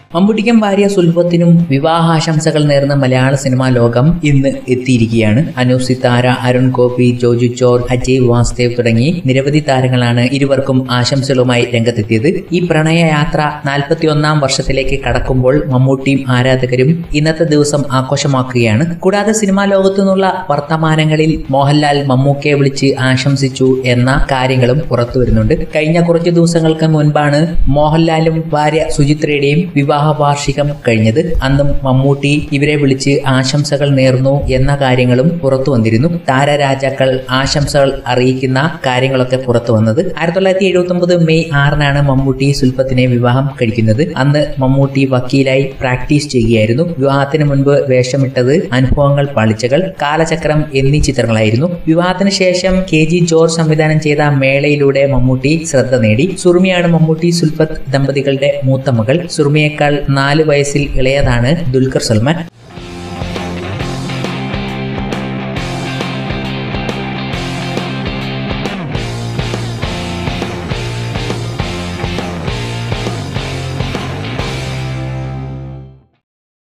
മമ്മൂട്ടിക്കും ഭാര്യ സുൽഭത്തിനും വിവാഹാശംസകൾ നേർന്ന മലയാള സിനിമാ ലോകം ഇന്ന് എത്തിയിരിക്കുകയാണ് അനു സിത്താര അരുൺ ഗോപി ജോജു ചോർ അജയ് വാസ്തേവ് തുടങ്ങി നിരവധി താരങ്ങളാണ് ഇരുവർക്കും ആശംസകളുമായി രംഗത്തെത്തിയത് ഈ പ്രണയയാത്ര നാൽപ്പത്തിയൊന്നാം വർഷത്തിലേക്ക് കടക്കുമ്പോൾ മമ്മൂട്ടിയും ആരാധകരും ഇന്നത്തെ ദിവസം ആഘോഷമാക്കുകയാണ് കൂടാതെ സിനിമാ ലോകത്തു നിന്നുള്ള വർത്തമാനങ്ങളിൽ മോഹൻലാൽ മമ്മൂക്കയെ വിളിച്ച് ആശംസിച്ചു എന്ന കാര്യങ്ങളും പുറത്തു വരുന്നുണ്ട് കഴിഞ്ഞ കുറച്ച് ദിവസങ്ങൾക്ക് മുൻപാണ് മോഹൻലാലും ഭാര്യ സുചിത്രയുടെയും വിവാഹ വാർഷികം കഴിഞ്ഞത് അന്നും മമ്മൂട്ടി ഇവരെ വിളിച്ച് ആശംസകൾ നേർന്നു എന്ന കാര്യങ്ങളും പുറത്തു വന്നിരുന്നു താരരാജാക്കൾ ആശംസകൾ അറിയിക്കുന്ന കാര്യങ്ങളൊക്കെ പുറത്തു വന്നത് ആയിരത്തി തൊള്ളായിരത്തി എഴുപത്തി ഒമ്പത് മെയ് ആറിനാണ് മമ്മൂട്ടി സുൽപ്പത്തിനെ വിവാഹം കഴിക്കുന്നത് അന്ന് മമ്മൂട്ടി വക്കീലായി പ്രാക്ടീസ് ചെയ്യുകയായിരുന്നു വിവാഹത്തിന് മുൻപ് വേഷമിട്ടത് അനുഭവങ്ങൾ പാളിച്ചകൾ കാലചക്രം എന്നീ ചിത്രങ്ങളായിരുന്നു വിവാഹത്തിന് ശേഷം കെ ജി ജോർജ് സംവിധാനം ചെയ്ത മേളയിലൂടെ മമ്മൂട്ടി ശ്രദ്ധ നേടി സുറുമിയാണ് മമ്മൂട്ടി സുൽഫത്ത് ദമ്പതികളുടെ മൂത്ത മകൾ സുറുമിയേക്കാൾ നാല് വയസ്സിൽ ഇളയതാണ് ദുൽഖർ സൽമാൻ